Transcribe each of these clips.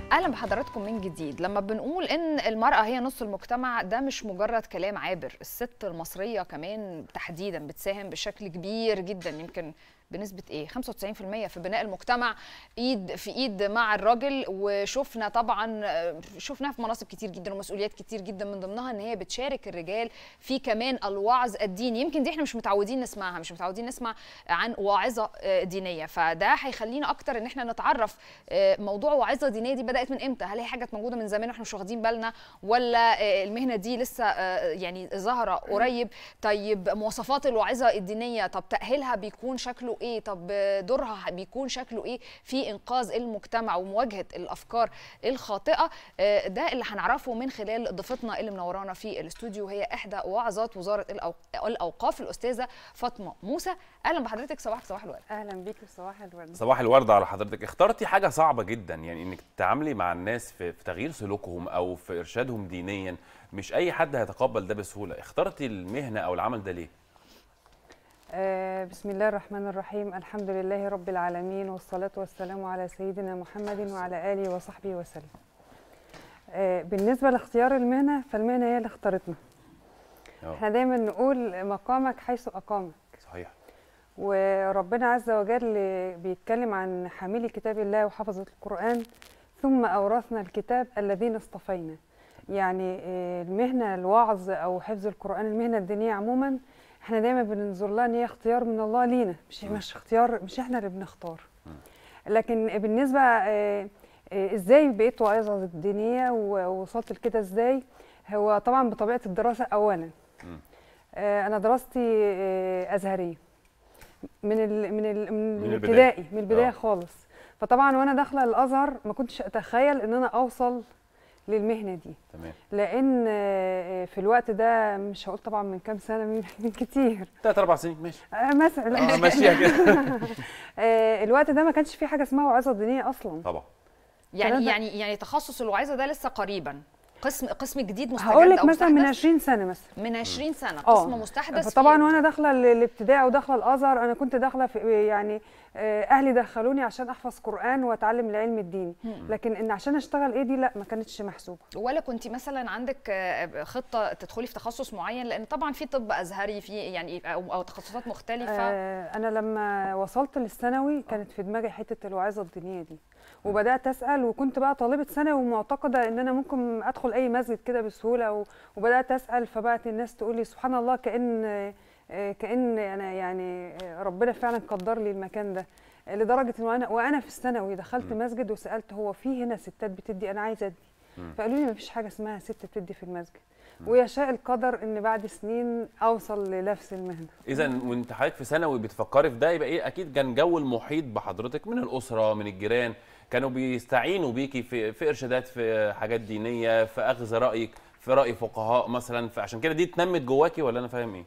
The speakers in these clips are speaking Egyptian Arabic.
اهلا بحضراتكم من جديد لما بنقول ان المراه هي نص المجتمع ده مش مجرد كلام عابر الست المصريه كمان تحديدا بتساهم بشكل كبير جدا يمكن بنسبة ايه 95% في بناء المجتمع ايد في ايد مع الراجل وشفنا طبعا شفناها في مناصب كتير جدا ومسؤوليات كتير جدا من ضمنها ان هي بتشارك الرجال في كمان الوعظ الديني يمكن دي احنا مش متعودين نسمعها مش متعودين نسمع عن واعظة دينية فده هيخلينا اكتر ان احنا نتعرف موضوع واعظة دينية دي بدأت من امتى هل هي حاجة موجودة من زمان واحنا مش واخدين بالنا ولا المهنة دي لسه يعني ظاهرة قريب طيب مواصفات الواعظة الدينية طب تأهيلها بيكون شكله ايه طب دورها بيكون شكله ايه في انقاذ المجتمع ومواجهه الافكار الخاطئه ده اللي هنعرفه من خلال ضيفتنا اللي منورانا في الاستوديو هي احدى وعظات وزاره الاوقاف الاستاذه فاطمه موسى اهلا بحضرتك صباحك صباح الورد اهلا بيك صباح الورد صباح الورد على حضرتك اخترتي حاجه صعبه جدا يعني انك تتعاملي مع الناس في, في تغيير سلوكهم او في ارشادهم دينيا مش اي حد هيتقبل ده بسهوله اخترتي المهنه او العمل ده ليه آه بسم الله الرحمن الرحيم الحمد لله رب العالمين والصلاة والسلام على سيدنا محمد وعلى آله وصحبه وسلم آه بالنسبة لاختيار المهنة فالمهنة هي اللي اختارتنا أوه. احنا دايما نقول مقامك حيث أقامك صحيح وربنا عز وجل بيتكلم عن حاملي كتاب الله وحفظة القرآن ثم أورثنا الكتاب الذين اصطفينا يعني آه المهنة الوعظ أو حفظ القرآن المهنة الدينية عموما احنا دايما بننظر لها ان هي اختيار من الله لينا مش مش اختيار مش احنا اللي بنختار لكن بالنسبه اه اه ازاي بقيت واعظه دينيه ووصلت لكده ازاي هو طبعا بطبيعه الدراسه اولا اه انا دراستي ازهريه من ال من ال من, من الابتدائي من البدايه خالص فطبعا وانا داخله الازهر ما كنتش اتخيل ان انا اوصل للمهنه دي تمام لان في الوقت ده مش هقول طبعا من كام سنه من, من كتير ثلاث اربع سنين ماشي مثلا اه ماشيها كده الوقت ده ما كانش في حاجه اسمها وعظه دينيه اصلا طبعا يعني يعني يعني تخصص الوعظه ده لسه قريبا قسم قسم جديد مستجد هقول لك مثلا من 20 سنه مثلا من 20 سنه قسم مستحدث فطبعا وانا داخله الابتدائي وداخله الازهر انا كنت داخله في يعني اهلي دخلوني عشان احفظ قران واتعلم العلم الديني لكن ان عشان اشتغل ايه دي لا ما كانتش محسوبه ولا كنت مثلا عندك خطه تدخلي في تخصص معين لان طبعا في طب ازهري في يعني او, أو تخصصات مختلفه آه انا لما وصلت للثانوي كانت في دماغي حته الوعظه الدينيه دي وبدات اسال وكنت بقى طالبه ثانوي ومعتقده ان انا ممكن ادخل اي مسجد كده بسهوله وبدات اسال فبقت الناس تقول لي سبحان الله كان كان انا يعني ربنا فعلا قدر لي المكان ده لدرجه ان وانا وانا في الثانوي دخلت م. مسجد وسالت هو في هنا ستات بتدي انا عايزه ادي فقالوا لي ما فيش حاجه اسمها ست بتدي في المسجد ويشاء القدر ان بعد سنين اوصل لنفس المهنه اذا وانت حضرتك في ثانوي بتفكري في ده يبقى ايه اكيد كان جو المحيط بحضرتك من الاسره من الجيران كانوا بيستعينوا بيكي في في ارشادات في حاجات دينيه في اخذ رايك في راي فقهاء مثلا فعشان كده دي اتنمت جواكي ولا انا فاهم ايه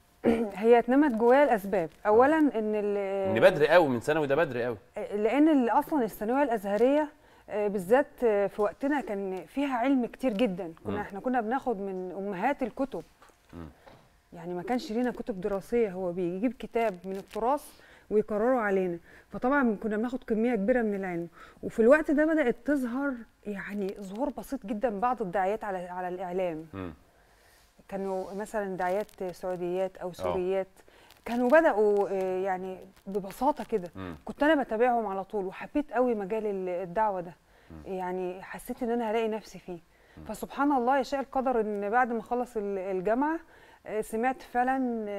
هي اتنمت جوايا الاسباب اولا ان ان بدري قوي من ثانوي ده بدري قوي لان اصلا الثانويه الازهريه بالذات في وقتنا كان فيها علم كتير جدا كنا م. احنا كنا بناخد من امهات الكتب م. يعني ما كانش لينا كتب دراسيه هو بيجيب كتاب من التراث ويكرروا علينا فطبعا كنا بناخد كميه كبيره من العلم وفي الوقت ده بدات تظهر يعني ظهور بسيط جدا بعض الدعايات على على الاعلام م. كانوا مثلا دعايات سعوديات او سوريات كانوا بداوا يعني ببساطه كده كنت انا بتابعهم على طول وحبيت قوي مجال الدعوه ده يعني حسيت ان انا هلاقي نفسي فيه فسبحان الله يشاء القدر ان بعد ما اخلص الجامعه سمعت فعلا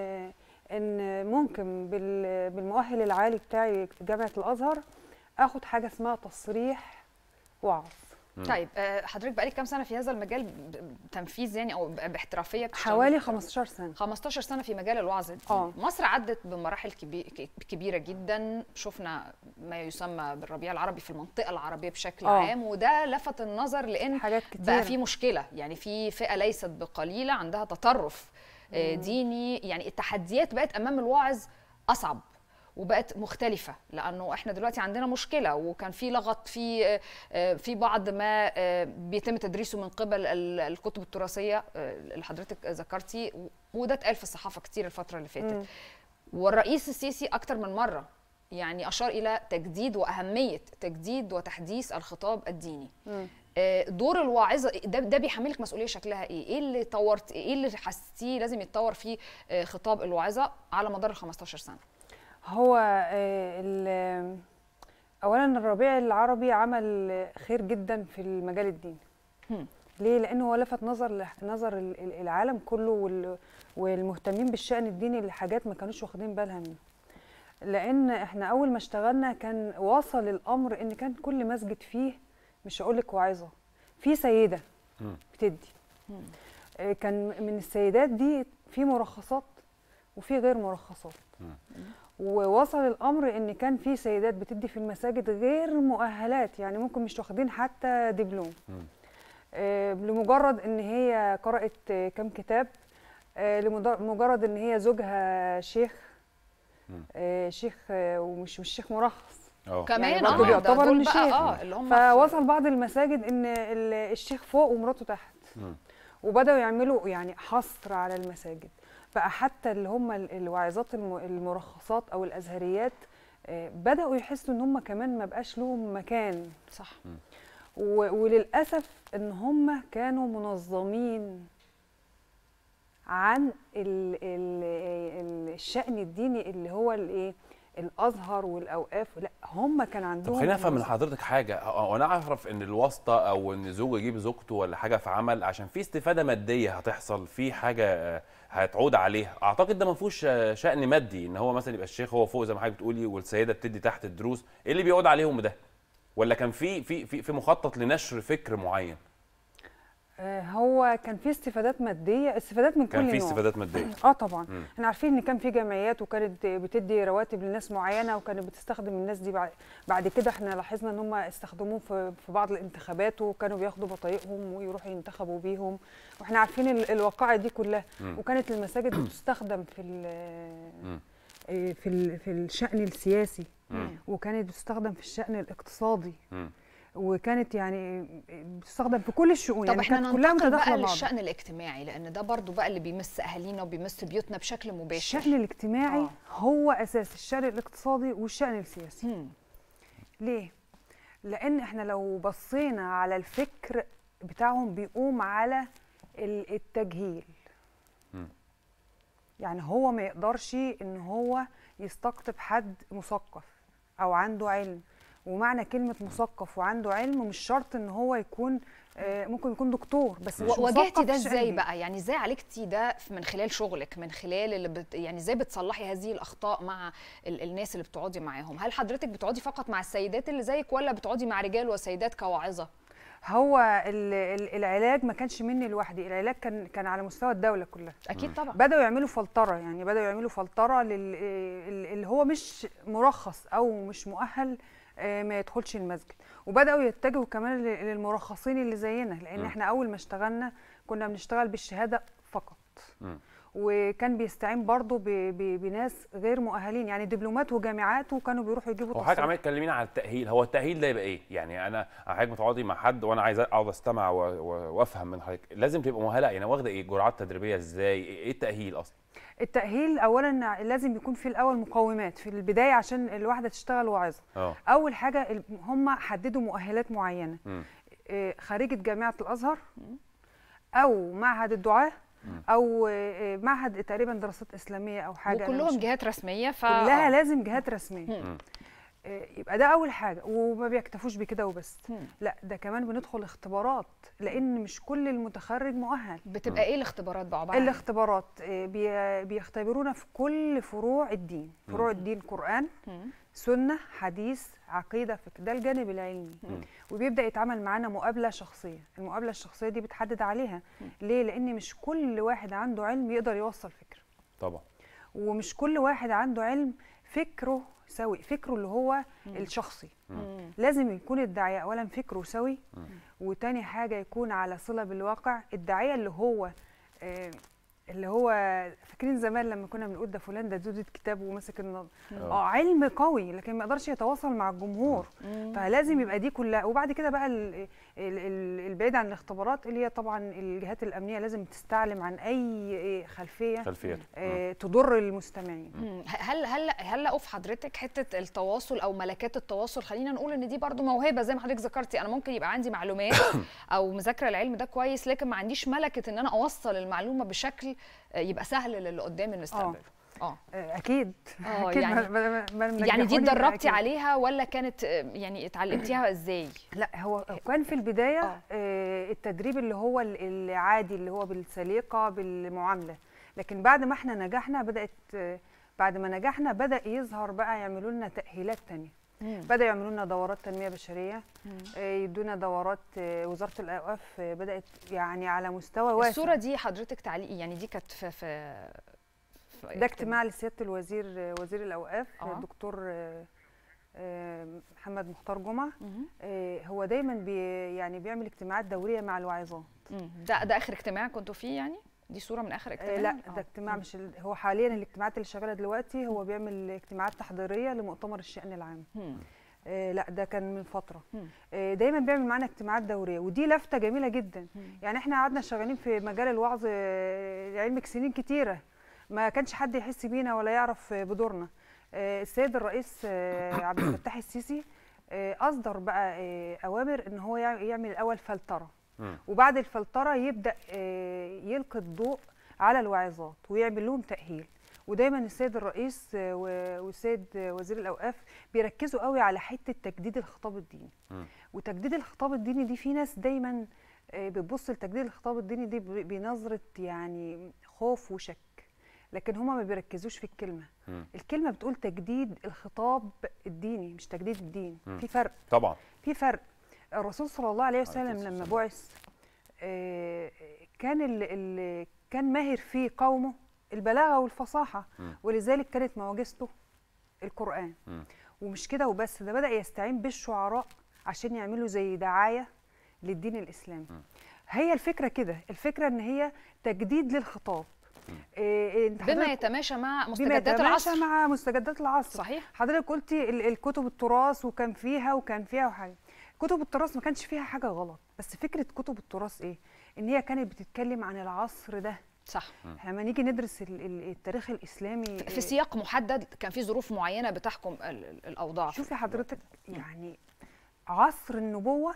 ان ممكن بالمؤهل العالي بتاعي في جامعه الازهر اخد حاجه اسمها تصريح وعظ طيب حضرتك بقالك كام سنه في هذا المجال تنفيذ يعني او باحترافيه حوالي 15 سنه 15 سنه في مجال الوعظ اه مصر عدت بمراحل كبيره جدا شفنا ما يسمى بالربيع العربي في المنطقه العربيه بشكل أوه. عام وده لفت النظر لان حاجات كتير بقى في مشكله يعني في فئه ليست بقليله عندها تطرف ديني يعني التحديات بقت امام الواعظ اصعب وبقت مختلفه لانه احنا دلوقتي عندنا مشكله وكان في لغط في في بعض ما بيتم تدريسه من قبل الكتب التراثيه اللي حضرتك ذكرتي وده اتقال في الصحافه كتير الفتره اللي فاتت والرئيس السيسي اكتر من مره يعني اشار الى تجديد واهميه تجديد وتحديث الخطاب الديني مم. آه، دور الواعظه ده ده بيحملك مسؤوليه شكلها ايه ايه اللي طورت ايه اللي حسيتيه لازم يتطور فيه آه، خطاب الواعظه على مدار ال 15 سنه هو آه، ال- اولا الربيع العربي عمل خير جدا في المجال الديني هم. ليه لانه هو لفت نظر لح- نظر ال- ال- العالم كله وال- والمهتمين بالشان الديني لحاجات ما كانوش واخدين بالها منها لان احنا اول ما اشتغلنا كان وصل الامر ان كان كل مسجد فيه مش هقول لك واعظه في سيده مم. بتدي آه، كان من السيدات دي في مرخصات وفي غير مرخصات ووصل الامر ان كان في سيدات بتدي في المساجد غير مؤهلات يعني ممكن مش واخدين حتى دبلوم مم. آه، لمجرد ان هي قرات آه، كام كتاب آه، لمجرد ان هي زوجها شيخ مم. آه، شيخ آه، ومش مش شيخ مرخص اه كمان برضه اه بيعتبر ده دول إن بقى شيخ. اه اللي هم فوصل بعض المساجد ان ال- الشيخ فوق ومراته تحت مم. وبداوا يعملوا يعني حصر على المساجد بقى حتى اللي هم ال- الواعظات الم- المرخصات او الازهريات آه، بداوا يحسوا ان هم كمان ما بقاش لهم مكان صح و- وللاسف ان هم كانوا منظمين عن ال ال ال الشأن الديني اللي هو الايه الازهر والاوقاف لا هم كان عندهم طب خلينا افهم من منظم. حضرتك حاجه هو انا اعرف ان الواسطه او ان زوج يجيب زوجته ولا حاجه في عمل عشان في استفاده ماديه هتحصل في حاجه آه، هتعود عليها اعتقد ده ما فيهوش آه، شان مادي ان هو مثلا يبقى الشيخ هو فوق زي ما حضرتك بتقولي والسيده بتدي تحت الدروس ايه اللي بيعود عليهم ده ولا كان في في في, في مخطط لنشر فكر معين آه، هو كان في استفادات ماديه استفادات من كان كل في نوع استفادات ماديه اه طبعا مم. احنا عارفين ان كان في جمعيات وكانت بتدي رواتب لناس معينه وكانت بتستخدم الناس دي بعد بعد كده احنا لاحظنا ان هم استخدموه في في بعض الانتخابات وكانوا بياخدوا بطايقهم ويروحوا ينتخبوا بيهم واحنا عارفين ال- الواقعه دي كلها مم. وكانت المساجد بتستخدم في ال- مم. آه، في ال- في الشأن السياسي مم. وكانت بتستخدم في الشأن الاقتصادي مم. وكانت يعني بتستخدم في كل الشؤون طب يعني احنا كانت كلها ننتقل متداخله بقى مع بعض للشأن الاجتماعي لان ده برضو بقى اللي بيمس اهالينا وبيمس بيوتنا بشكل مباشر الشأن الاجتماعي آه. هو اساس الشأن الاقتصادي والشأن السياسي مم. ليه لان احنا لو بصينا على الفكر بتاعهم بيقوم على ال- التجهيل مم. يعني هو ما يقدرش ان هو يستقطب حد مثقف او عنده علم ومعنى كلمة مثقف وعنده علم مش شرط ان هو يكون آه، ممكن يكون دكتور بس مش و- واجهتي مثقف ده في الشأن ازاي دي. بقى يعني ازاي عالجتي ده من خلال شغلك من خلال اللي بت يعني ازاي بتصلحي هذه الاخطاء مع ال الناس اللي بتقعدي معاهم هل حضرتك بتقعدي فقط مع السيدات اللي زيك ولا بتقعدي مع رجال وسيدات كواعظه هو ال- ال- العلاج ما كانش مني لوحدي العلاج كان كان على مستوى الدولة كلها اكيد طبعا بدأوا يعملوا فلترة يعني بدأوا يعملوا فلترة لل اللي هو مش مرخص أو مش مؤهل آه، ما يدخلش المسجد وبدأوا يتجهوا كمان لل- للمرخصين اللي زينا لأن مم. احنا أول ما اشتغلنا كنا بنشتغل بالشهادة فقط مم. وكان بيستعين برضه ب- ب- بناس غير مؤهلين يعني دبلومات وجامعات وكانوا بيروحوا يجيبوا هو حضرتك تصريح. عمال تكلمينا على التأهيل هو التأهيل ده يبقى ايه؟ يعني انا حضرتك بتقعدي مع حد وانا عايز اقعد استمع و- و- وافهم من حضرتك لازم تبقى مؤهله يعني واخده ايه جرعات تدريبيه ازاي؟ ايه التأهيل اصلا؟ التأهيل أولا لازم يكون في الأول مقومات في البداية عشان الواحدة تشتغل واعظة اه اول حاجه ال- هم حددوا مؤهلات معينه مم. إيه، خريجه جامعه الازهر او معهد الدعاه مم. او إيه، معهد تقريبا دراسات اسلاميه او حاجه أنا وكلهم مش- جهات رسميه ف كلها آه. لازم جهات رسميه مم. إيه، يبقى ده اول حاجه وما بيكتفوش بكده وبس مم. لا ده كمان بندخل اختبارات لان مش كل المتخرج مؤهل بتبقى ايه الاختبارات بقى عباره عن إيه؟ الاختبارات إيه، بي- بيختبرونا في كل فروع الدين فروع الدين قران مم. سنة حديث عقيدة فقه ده الجانب العلمي مم. وبيبدأ يتعامل معانا مقابلة شخصية المقابلة الشخصية دي بتحدد عليها ليه؟ لأن مش كل واحد عنده علم يقدر يوصل فكرة طبعا ومش كل واحد عنده علم فكره سوي فكره اللي هو الشخصي مم. لازم يكون الداعية أولا فكره سوي وتاني حاجة يكون على صلة بالواقع الداعية اللي هو آه، اللي هو فاكرين زمان لما كنا بنقول ده فلان ده دودة كتاب وماسك النظر آه. اه علم قوي لكن ما يقدرش يتواصل مع الجمهور فلازم يبقى دي كلها وبعد كده بقى ال- ال- ال- البعيد عن الاختبارات اللي هي طبعا الجهات الامنيه لازم تستعلم عن اي خلفيه خلفيات آه، تضر المستمعين مم. هل هل هل لقوا في حضرتك حته التواصل او ملكات التواصل خلينا نقول ان دي برضو موهبه زي ما حضرتك ذكرتي انا ممكن يبقى عندي معلومات او مذاكره العلم ده كويس لكن ما عنديش ملكه ان انا اوصل المعلومه بشكل آه، يبقى سهل للي قدامي انه يستقبله اه آه، اكيد آه، أكيد يعني- ما- ما- ما- ما يعني دي نجحوني بقى اتدربتي أكيد. عليها ولا كانت آه، يعني اتعلمتيها ازاي لا هو كان في البدايه آه. آه. التدريب اللي هو ال- العادي اللي هو بالسليقه بالمعامله لكن بعد ما احنا نجحنا بدات آه، بعد ما نجحنا بدا يظهر بقى يعملوا لنا تاهيلات تانية بدأوا يعملوا لنا دورات تنميه بشريه آه، يدونا دورات آه، وزاره الاوقاف آه، بدات يعني على مستوى واسع الصوره دي حضرتك تعليقي يعني دي كانت في في في ده اجتماع لسياده الوزير آه، وزير الاوقاف آه. الدكتور آه، آه، محمد مختار جمعه مهم. آه، هو دايما بي يعني بيعمل اجتماعات دوريه مع الواعظات مم. ده ده اخر اجتماع كنتوا فيه يعني دي صوره من اخر اجتماع آه، لا آه. ده اجتماع مش ال- هو حاليا الاجتماعات اللي شغاله دلوقتي هو بيعمل اجتماعات تحضيريه لمؤتمر الشأن العام مم. آه، لا ده كان من فتره مم. آه، دايما بيعمل معانا اجتماعات دوريه ودي لفته جميله جدا مم. يعني احنا قعدنا شغالين في مجال الوعظ آه، لعلمك سنين كتيره ما كانش حد يحس بينا ولا يعرف آه، بدورنا آه، السيد الرئيس آه، عبد الفتاح السيسي آه، اصدر بقى آه، اوامر ان هو يع- يعمل الاول فلتره مم. وبعد الفلتره يبدا آه، يلقي الضوء على الواعظات ويعمل لهم تاهيل ودايما السيد الرئيس آه، و- والسيد آه، وزير الاوقاف بيركزوا قوي على حته تجديد الخطاب الديني مم. وتجديد الخطاب الديني دي في ناس دايما آه، بتبص لتجديد الخطاب الديني دي ب- بنظره يعني خوف وشك لكن هما ما بيركزوش في الكلمه مم. الكلمه بتقول تجديد الخطاب الديني مش تجديد الدين مم. في فرق طبعا في فرق الرسول صلى الله عليه عليه وسلم الصلاة لما والسلام. بعث آه، كان اللي كان ماهر فيه قومه البلاغه والفصاحه مم. ولذلك كانت معجزته القران مم. ومش كده وبس ده بدا يستعين بالشعراء عشان يعملوا زي دعايه للدين الاسلامي مم. هي الفكره كده الفكره ان هي تجديد للخطاب إيه انت بما حضرتك- يتماشى مع بما مستجدات يتماشى العصر مع مستجدات العصر صحيح حضرتك قلتي ال- الكتب التراث وكان فيها وكان فيها وحاجه كتب التراث ما كانش فيها حاجه غلط بس فكره كتب التراث ايه ان هي كانت بتتكلم عن العصر ده صح لما نيجي ندرس ال- ال- التاريخ الاسلامي في سياق محدد كان في ظروف معينه بتحكم ال- ال- الاوضاع شوفي حضرتك يعني عصر النبوه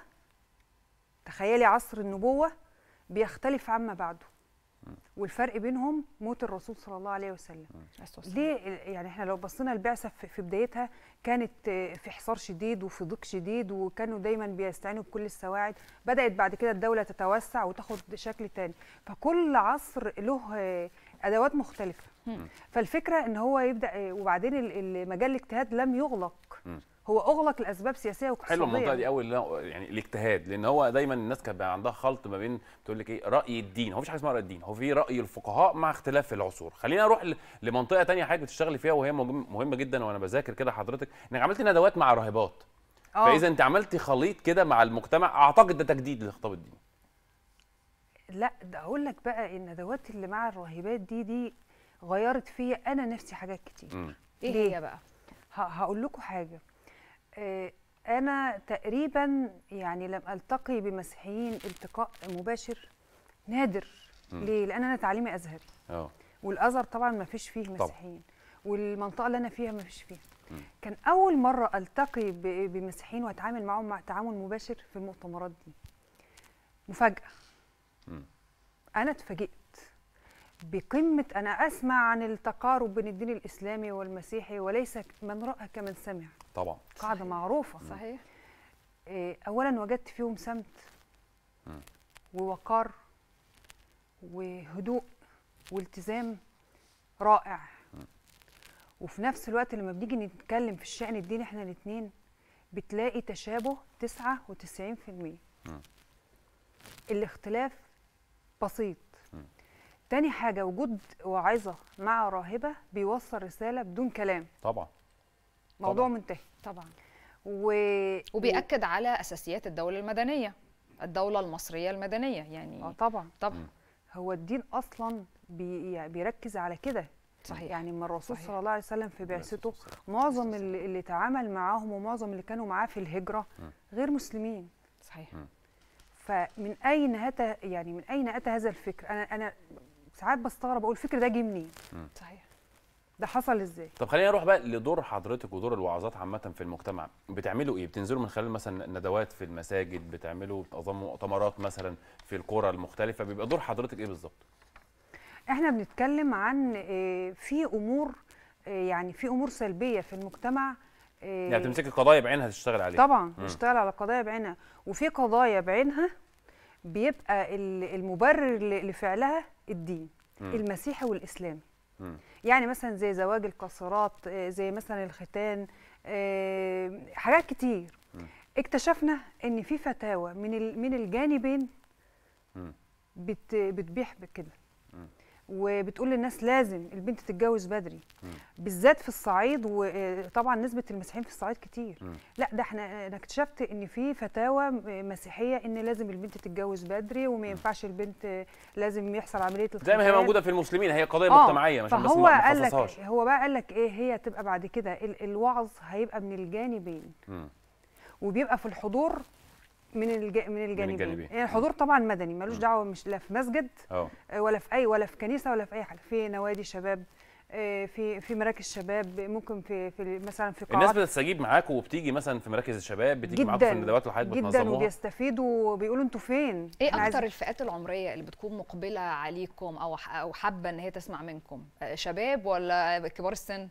تخيلي عصر النبوه بيختلف عما بعده والفرق بينهم موت الرسول صلى الله عليه وسلم ليه يعني احنا لو بصينا البعثه في في بدايتها كانت آه، في حصار شديد وفي ضيق شديد وكانوا دايما بيستعينوا بكل السواعد بدات بعد كده الدوله تتوسع وتاخد شكل تاني فكل عصر له آه، ادوات مختلفه مم. فالفكره ان هو يبدا آه، وبعدين ال- ال- مجال الاجتهاد لم يغلق مم. هو اغلق لاسباب سياسيه واقتصاديه حلوه المنطقه دي قوي اللي هو يعني الاجتهاد لان هو دايما الناس كانت بقى عندها خلط ما بين تقول لك ايه راي الدين هو مفيش حاجه اسمها راي الدين هو في راي الفقهاء مع اختلاف العصور خلينا نروح ل- لمنطقه تانية حاجه بتشتغلي فيها وهي مهم- مهمه جدا وانا بذاكر كده حضرتك انك عملتي ندوات مع راهبات آه. فاذا انت عملتي خليط كده مع المجتمع اعتقد ده تجديد للخطاب الديني لا ده اقول لك بقى الندوات اللي مع الراهبات دي دي غيرت فيا انا نفسي حاجات كتير مم. ايه ليه؟ هي بقى ه- هقول لكم حاجه آه، انا تقريبا يعني لم التقي بمسيحيين التقاء مباشر نادر مم. ليه لان انا تعليمي ازهري اه والازهر طبعا ما فيش فيه طبعاً. مسيحيين والمنطقه اللي انا فيها ما فيش فيها مم. كان اول مره التقي ب- بمسيحيين واتعامل معاهم مع تعامل مباشر في المؤتمرات دي مفاجاه مم. انا اتفاجئت بقمه انا اسمع عن التقارب بين الدين الاسلامي والمسيحي وليس من راى كمن سمع طبعا قاعده صحيح. معروفه صحيح إيه، اولا وجدت فيهم سمت مم. ووقار وهدوء والتزام رائع وفي نفس الوقت لما بنيجي نتكلم في الشأن الديني احنا الاثنين بتلاقي تشابه 99% مم. الاختلاف بسيط مم. تاني حاجة وجود واعظة مع راهبة بيوصل رسالة بدون كلام طبعا موضوع طبعاً. منتهي طبعا و... وبيأكد على اساسيات الدوله المدنيه الدوله المصريه المدنيه اه يعني طبعا طبعا هو الدين اصلا بي يعني بيركز على كده صحيح يعني ما الرسول صحيح. صلى الله عليه وسلم في بعثته معظم اللي, اللي تعامل معاهم ومعظم اللي كانوا معاه في الهجره غير مسلمين صحيح فمن اين اتى يعني من اين اتى هذا الفكر انا انا ساعات بستغرب اقول الفكر ده جه منين صحيح ده حصل ازاي طب خلينا نروح بقى لدور حضرتك ودور الوعظات عامة في المجتمع بتعملوا ايه بتنزلوا من خلال مثلا ندوات في المساجد بتعملوا بتنظموا مؤتمرات مثلا في القرى المختلفة بيبقى دور حضرتك ايه بالظبط احنا بنتكلم عن آه، في امور آه، يعني في امور سلبيه في المجتمع آه، يعني تمسكي قضايا بعينها تشتغل عليها طبعا بنشتغل على قضايا بعينها وفي قضايا بعينها بيبقى ال- المبرر ل- لفعلها الدين المسيحي والاسلامي مم. يعني مثلا زي زواج القاصرات آه، زي مثلا الختان آه، حاجات كتير اكتشفنا ان في فتاوى من ال- من الجانبين مم. بت بتبيح بكده وبتقول للناس لازم البنت تتجوز بدري بالذات في الصعيد وطبعا نسبه المسيحيين في الصعيد كتير لا ده احنا انا اكتشفت ان في فتاوى مسيحيه ان لازم البنت تتجوز بدري وما ينفعش البنت لازم يحصل عمليه الختان زي ما هي موجودة في المسلمين هي قضية آه، مجتمعية عشان بس فهو ما قال لك نخصصهاش هو بقى قال لك ايه هي تبقى بعد كده ال- الوعظ هيبقى من الجانبين مم. وبيبقى في الحضور من الج... من الجانبين الجانبين. يعني الحضور طبعا مدني ملوش دعوه مش لا في مسجد اه آه، ولا في اي ولا في كنيسه ولا في اي حاجه في نوادي شباب آه، في في مراكز شباب ممكن في في مثلا في الناس قاعات بتستجيب معاكم وبتيجي مثلا في مراكز الشباب بتيجي معاكم في جدا الندوات اللي حضرتك جدا بتنظموها وبيستفيدوا وبيقولوا انتوا فين ايه إحنا اكتر عايزين- الفئات العمريه اللي بتكون مقبله عليكم او ح- او حابه ان هي تسمع منكم آه، شباب ولا كبار السن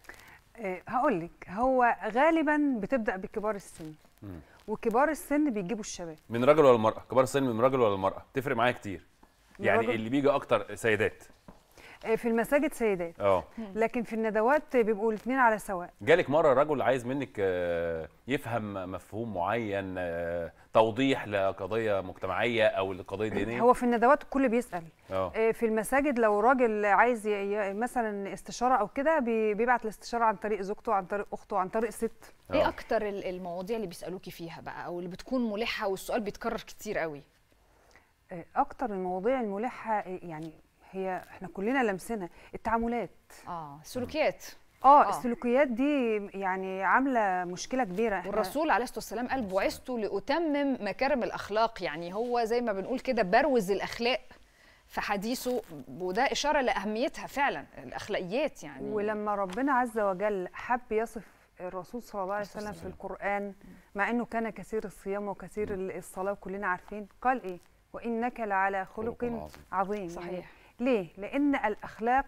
آه، هقول لك هو غالبا بتبدا بكبار السن وكبار السن بيجيبوا الشباب من راجل ولا المرأة كبار السن من راجل ولا المرأة تفرق معايا كتير من يعني راجل. اللي بيجي اكتر سيدات آه، في المساجد سيدات اه لكن في الندوات بيبقوا الاثنين على سواء جالك مره رجل عايز منك آه، يفهم مفهوم معين آه، توضيح لقضيه مجتمعيه او لقضيه دينيه هو في الندوات الكل بيسال اه آه، في المساجد لو راجل عايز ي- ي- مثلا استشاره او كده بي- بيبعت الاستشاره عن طريق زوجته عن طريق اخته عن طريق ست ايه آه. اكتر ال- المواضيع اللي بيسالوكي فيها بقى او اللي بتكون ملحه والسؤال بيتكرر كتير قوي آه، اكتر المواضيع الملحه آه، يعني هي احنا كلنا لمسنا التعاملات اه سلوكيات اه آه. السلوكيات دي يعني عامله مشكله كبيره إحنا- والرسول عليه الصلاه والسلام قال بعثت لاتمم مكارم الاخلاق يعني هو زي ما بنقول كده بروز الاخلاق في حديثه وده اشاره لاهميتها فعلا الاخلاقيات يعني ولما ربنا عز وجل حب يصف الرسول صلى الله عليه الصلاة وسلم في القرآن مع أنه كان كثير الصيام وكثير الصلاة وكلنا عارفين قال إيه وإنك لعلى خلق خلق عظيم. عظيم صحيح. ليه؟ لأن الأخلاق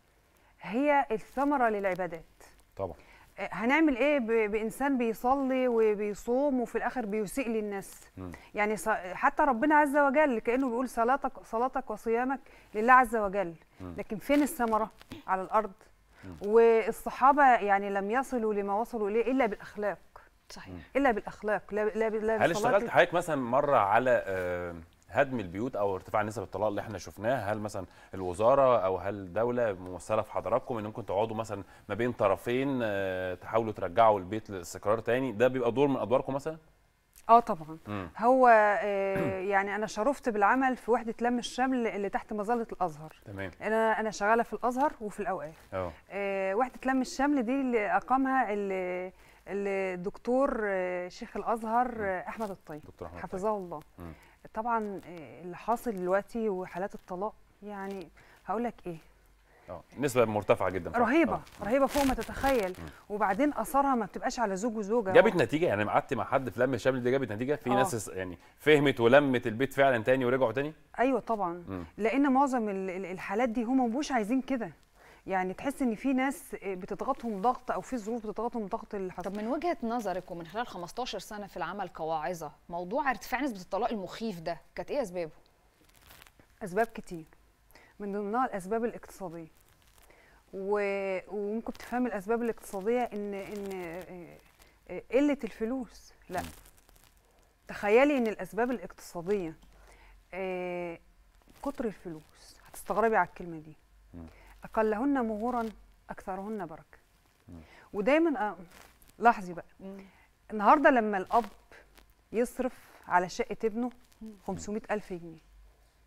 هي الثمرة للعبادات طبعا آه، هنعمل ايه ب- بانسان بيصلي وبيصوم وفي الاخر بيسيء للناس يعني ص- حتى ربنا عز وجل كانه بيقول صلاتك صلاتك وصيامك لله عز وجل لكن فين الثمره على الارض والصحابه يعني لم يصلوا لما وصلوا اليه الا بالاخلاق صحيح الا بالاخلاق لا لا لا هل بالصلاة اشتغلت حضرتك مثلا مره على آه، هدم البيوت او ارتفاع نسب الطلاق اللي احنا شفناه هل مثلا الوزاره او هل الدوله ممثله في حضراتكم انكم تقعدوا مثلا ما بين طرفين آه، تحاولوا ترجعوا البيت للاستقرار تاني ده بيبقى دور من ادواركم مثلا اه طبعا مم. هو آه يعني انا شرفت بالعمل في وحده لم الشمل اللي تحت مظله الازهر تمام انا انا شغاله في الازهر وفي الاوقاف اه آه، وحدة لم الشمل دي اللي أقامها ال- الدكتور آه، شيخ الأزهر آه، أحمد الطيب دكتور احمد حفظه الله مم. طبعا آه، اللي حاصل دلوقتي وحالات الطلاق يعني هقول لك ايه اه نسبه مرتفعه جدا فعلا. رهيبه آه. رهيبه فوق ما تتخيل وبعدين اثارها ما بتبقاش على زوج وزوجه جابت نتيجه يعني قعدت مع حد في لم الشمل دي جابت نتيجه في آه. ناس يعني فهمت ولمت البيت فعلا تاني ورجعوا تاني ايوه طبعا مم. لان معظم ال- ال- الحالات دي هم مش عايزين كده يعني تحس ان في ناس بتضغطهم ضغط او في ظروف بتضغطهم ضغط اللي حصل طب من وجهه نظرك ومن خلال 15 سنه في العمل كواعظه موضوع ارتفاع نسبه الطلاق المخيف ده كانت ايه اسبابه اسباب كتير من ضمنها الاسباب الاقتصاديه و- وممكن تفهم الاسباب الاقتصاديه ان ان آه، آه، قله الفلوس لا تخيلي ان الاسباب الاقتصاديه آه، كتر الفلوس هتستغربي على الكلمه دي اقلهن مهورا اكثرهن بركه ودايما آه، لاحظي بقى النهارده لما الاب يصرف على شقه ابنه 500 الف جنيه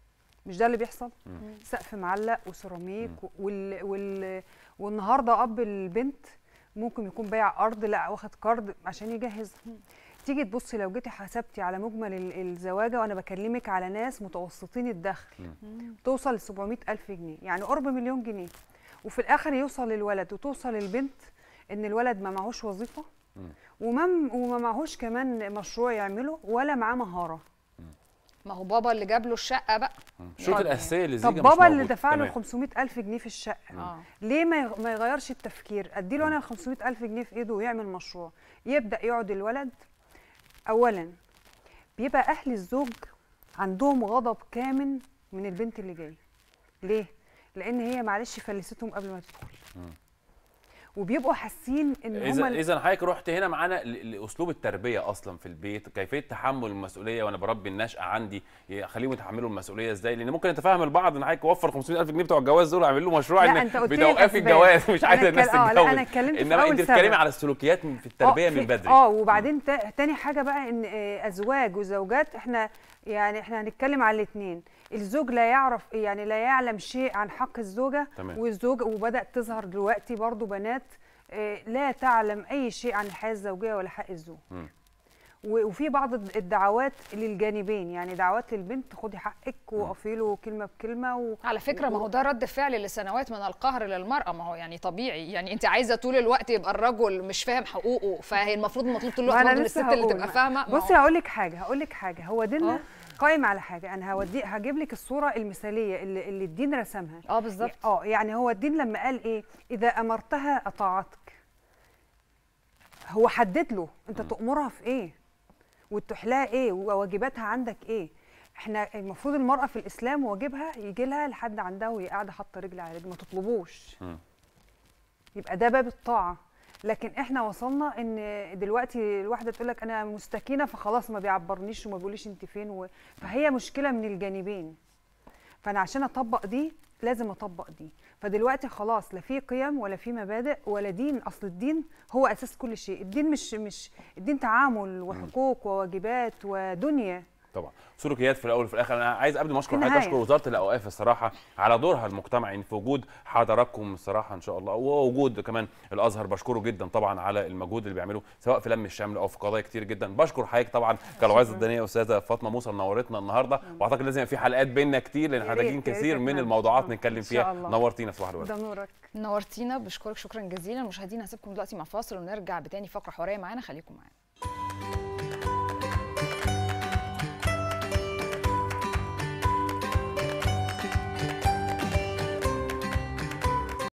مش ده اللي بيحصل سقف معلق وسيراميك وال... وال... والنهارده اب البنت ممكن يكون بايع ارض لا واخد قرض عشان يجهزها تيجي تبصي لو جيتي حسبتي على مجمل ال- الزواجه وانا بكلمك على ناس متوسطين الدخل توصل ل 700 الف جنيه يعني قرب مليون جنيه وفي الاخر يوصل للولد وتوصل للبنت ان الولد ما معهوش وظيفه وما وما معهوش كمان مشروع يعمله ولا معاه مهاره ما هو بابا اللي جاب له الشقه بقى الشروط يعني- الاساسيه طب للزيجه مش بابا اللي موجودة. دفع له تمام. 500 الف جنيه في الشقه اه ليه ما يغ- ما يغيرش التفكير اديله انا 500 الف جنيه في ايده ويعمل مشروع يبدا يقعد الولد اولا بيبقى اهل الزوج عندهم غضب كامن من البنت اللي جايه ليه لان هي معلش فلستهم قبل ما تدخل وبيبقوا حاسين ان اذا هم اذا حضرتك رحت هنا معانا ل- لاسلوب التربيه اصلا في البيت كيفيه تحمل المسؤوليه وانا بربي النشأه عندي اخليهم يتحملوا المسؤوليه ازاي لان ممكن نتفاهم البعض ان حضرتك وفر 500000 جنيه بتوع الجواز دول اعمل له مشروع لا، ان أنت قلت لي بتوقفي الأسباب. الجواز مش عايزه أنا الناس اتكل- آه، لا، تتجوز أنا اتكلمت في انما أول انت بتتكلمي سبب. على السلوكيات في التربيه آه، من في- بدري اه وبعدين تا- تاني حاجه بقى ان آه، ازواج وزوجات احنا يعني احنا هنتكلم على الاثنين الزوج لا يعرف يعني لا يعلم شيء عن حق الزوجه تمام. والزوج وبدات تظهر دلوقتي برضو بنات آه، لا تعلم اي شيء عن الحياه الزوجيه ولا حق الزوج مم. و- وفي بعض الد- الدعوات للجانبين يعني دعوات للبنت خدي حقك وقفي له كلمه بكلمه و... على فكره ما هو ده رد فعل لسنوات من القهر للمراه ما هو يعني طبيعي يعني انت عايزه طول الوقت يبقى الرجل مش فاهم حقوقه فهي المفروض مطلوب طول ما الوقت أنا برضه من لسه الست اللي هقول. تبقى فاهمه ما بصي هو- هقول لك حاجه هقول لك حاجه هو ديننا آه. قائم على حاجه انا هودي هجيب لك الصوره المثاليه اللي, اللي الدين رسمها اه بالظبط اه يعني هو الدين لما قال ايه اذا امرتها اطاعتك هو حدد له انت تامرها في ايه وتروح لها ايه وواجباتها عندك ايه احنا المفروض المراه في الاسلام واجبها يجي لها لحد عندها وهي قاعده حاطه رجل على رجل ما تطلبوش مم. يبقى ده باب الطاعه لكن احنا وصلنا ان دلوقتي الواحده تقول لك انا مستكينه فخلاص ما بيعبرنيش وما بيقوليش انت فين و... فهي مشكله من الجانبين فانا عشان اطبق دي لازم اطبق دي فدلوقتي خلاص لا في قيم ولا في مبادئ ولا دين اصل الدين هو اساس كل شيء الدين مش مش الدين تعامل وحقوق وواجبات ودنيا طبعا سلوكيات في الاول وفي الاخر انا عايز قبل ما اشكر في حضرتك النهاية. اشكر وزاره الاوقاف الصراحه على دورها المجتمعي في وجود حضراتكم الصراحه ان شاء الله ووجود كمان الازهر بشكره جدا طبعا على المجهود اللي بيعمله سواء في لم الشمل او في قضايا كتير جدا بشكر حضرتك طبعا كالوعظه الدينيه استاذه فاطمه موسى منورتنا النهارده واعتقد لازم يبقى في حلقات بينا كتير لان يا احنا ريت، محتاجين يا ريت كثير من إحنا- الموضوعات آه، نتكلم إن شاء فيها الله. نورتينا صباح الورد ده نورك نورتينا بشكرك شكرا جزيلا مشاهدينا هسيبكم دلوقتي مع فاصل ونرجع بتاني فقره حواريه معانا خليكم معانا